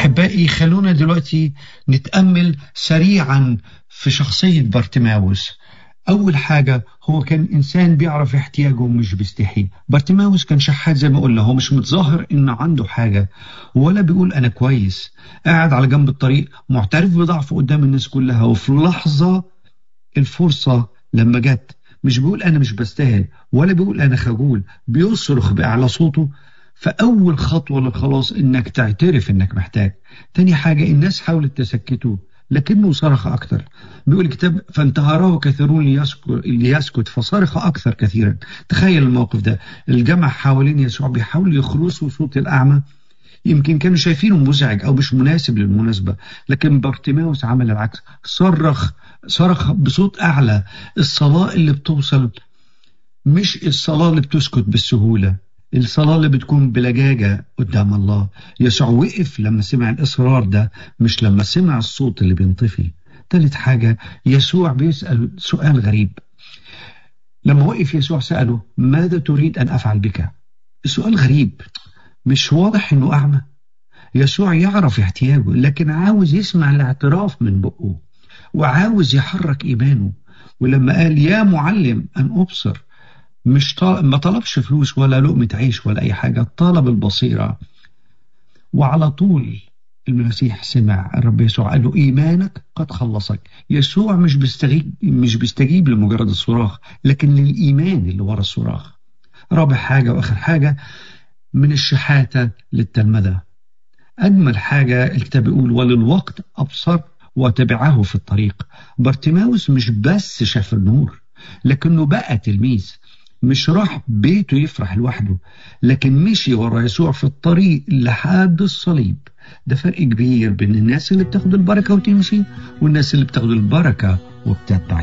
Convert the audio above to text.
أحبائي خلونا دلوقتي نتأمل سريعا في شخصية بارتماوس أول حاجة هو كان إنسان بيعرف احتياجه مش بيستحي بارتماوس كان شحات زي ما قلنا هو مش متظاهر إن عنده حاجة ولا بيقول أنا كويس قاعد على جنب الطريق معترف بضعفه قدام الناس كلها وفي لحظة الفرصة لما جت مش بيقول أنا مش بستاهل ولا بيقول أنا خجول بيصرخ بأعلى صوته فأول خطوة للخلاص إنك تعترف إنك محتاج تاني حاجة الناس حاولت تسكته لكنه صرخ أكثر بيقول الكتاب فانتهره كثيرون ليسكت, ليسكت فصرخ أكثر كثيرا تخيل الموقف ده الجمع حوالين يسوع بيحاولوا يخرسوا صوت الأعمى يمكن كانوا شايفينه مزعج أو مش مناسب للمناسبة لكن بارتيماوس عمل العكس صرخ صرخ بصوت أعلى الصلاة اللي بتوصل مش الصلاة اللي بتسكت بالسهولة الصلاة اللي بتكون بلجاجة قدام الله يسوع وقف لما سمع الإصرار ده مش لما سمع الصوت اللي بينطفي ثالث حاجة يسوع بيسأل سؤال غريب لما وقف يسوع سأله ماذا تريد أن أفعل بك السؤال غريب مش واضح أنه أعمى يسوع يعرف احتياجه لكن عاوز يسمع الاعتراف من بقه وعاوز يحرك إيمانه ولما قال يا معلم أن أبصر مش طال... ما طلبش فلوس ولا لقمة عيش ولا أي حاجة طلب البصيرة وعلى طول المسيح سمع الرب يسوع قال له إيمانك قد خلصك يسوع مش بيستجيب مش بيستجيب لمجرد الصراخ لكن للإيمان اللي ورا الصراخ رابع حاجة وآخر حاجة من الشحاتة للتلمذة أجمل حاجة الكتاب بيقول وللوقت أبصر وتبعه في الطريق بارتيماوس مش بس شاف النور لكنه بقى تلميذ مش راح بيته يفرح لوحده لكن مشي ورا يسوع في الطريق لحد الصليب ده فرق كبير بين الناس اللي بتاخد البركة وتمشي والناس اللي بتاخد البركة وبتتبع